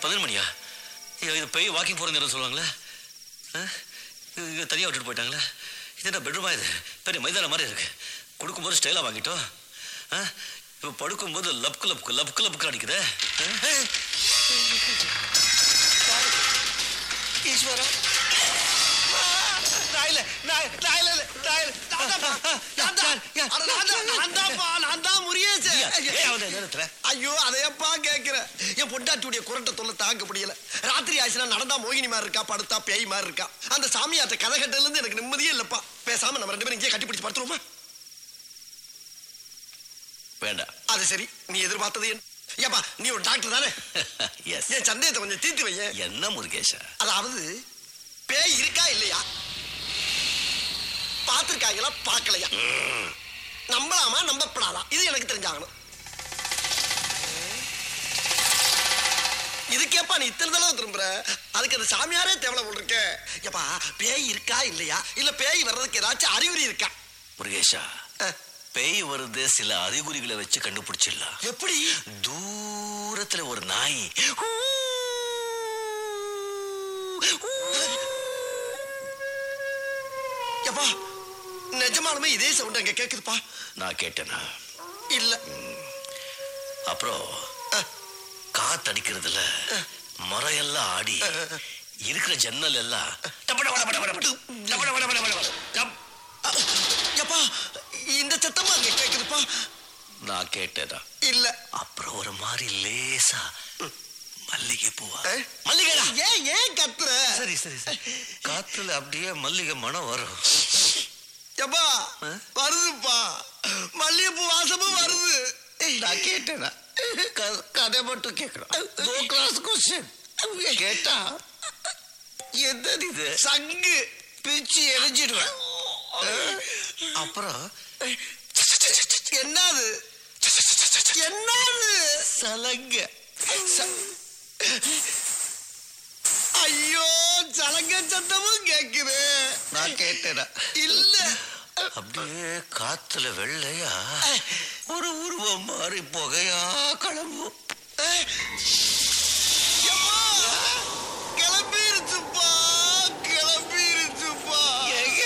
பதினொரு மணியா ஐயோ, இது போய் வாக்கிங் போகிற நேரம் சொல்லுவாங்களே ஆ? இது இது தனியாக விட்டுட்டு போயிட்டாங்களே இது என்ன பெட்ரூமா இது பெரிய மைதானம் மாதிரி இருக்கு கொடுக்கும்போது ஸ்டைலாக வாங்கிட்டோம் ஆ இப்போ படுக்கும்போது லப்கு லப்கு லப்கு லப்கு அடிக்குதே ஆ? ஈஸ்வரா நான் இல்ல, நான் நான் இல்ல, இல்ல, நான் இல்ல. நான் தான்ப்பா, நான் தான். அட, நான் தான், நான் தான்ப்பா, நான் தான் முருகேசு. ஏன் அவன் நேரத்தில் ஐயோ அதையப்பா கேக்குற என் பொண்டாட்டியுடைய குரட்டை தொல்லை தாங்க முடியல ராத்திரி ஆச்சுன்னா நடந்தா மோகினி மாதிரி இருக்கா படுத்தா பேய் மாதிரி இருக்கா அந்த சாமியார்ட்ட கதை கட்டல இருந்து எனக்கு நிம்மதியே இல்லப்பா பேசாம நம்ம ரெண்டு பேரும் இங்கேயே கட்டிப்பிடிச்சு படுத்துருவோமா வேண்டாம் அது சரி நீ எதிர்பார்த்தது என்ன ஏப்பா நீ ஒரு டாக்டர் தானே எஸ் என் சந்தேகத்தை கொஞ்சம் தீர்த்து வையேன் என்ன முருகேஷா அதாவது பேய் இருக்கா இல்லையா பார்த்திருக்காங்களா பார்க்கலையா நம்பலாமா நம்பப்படாதா இது எனக்கு தெரிஞ்சாகணும் இதுக்கேப்பா நீ இத்தனை தடவை திரும்புற அதுக்கு அந்த சாமியாரே தேவலை போல் இருக்க ஏப்பா பேய் இருக்கா இல்லையா இல்ல பேய் வர்றதுக்கு ஏதாச்சும் அறிகுறி இருக்கா முருகேஷா அஹ், பேய் வருது சில அறிகுறிகளை வச்சு கண்டுபிடிச்சிடலாம் எப்படி தூரத்துல ஒரு நாய் ஏப்பா நிஜமாலுமே இதே சவுண்ட் அங்க கேக்குதுப்பா நான் கேட்டேனா இல்ல அப்புறம் அஹ், காத்தடிக்கிறதுல மரம் எல்லாம் ஆடி இருக்கிற ஜன்னல் எல்லாம் டபட பட பட பட பட, டபட பட பட பட பட, டப். அஹ், ஏப்பா இந்த சத்தமா அங்க கேக்குதுப்பா நான் கேட்டேனா இல்ல அப்புறம் ஒரு மாதிரி லேசா மல்லிகை பூவா அஹ், மல்லிகைடா ஏன் ஏன் கத்துற சரி சரி சரி காத்துல அப்படியே மல்லிகை மனம் வரும் எப்பா ஆ? வருதுப்பா மல்லிகைப்பூ வாசமும் வருது நான் கேட்டேனா க- கதை மட்டும் கேட்கணும் தோ கிளாஸ் கொஸ்டின் கேட்டா என்னது இது சங்கு பிச்சு எரிஞ்சிடுவேன் அப்புறம் என்னது என்னது சலங்க ச- ஐயோ சலங்க சத்தமும் கேக்குது நான் கேட்டேனா இல்ல அப்படியே காத்துல வெள்ளையா ஒரு உருவம் மாறி புகையா கிளம்பும் அஹ், எம்மா, கிளம்பிருச்சுப்பா கிளம்பிருச்சுப்பா ஏங்க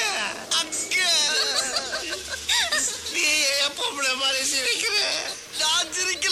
அங்க நீ ஏன் பொம்பளை மாதிரி சிரிக்கிற நான் சிரிக்க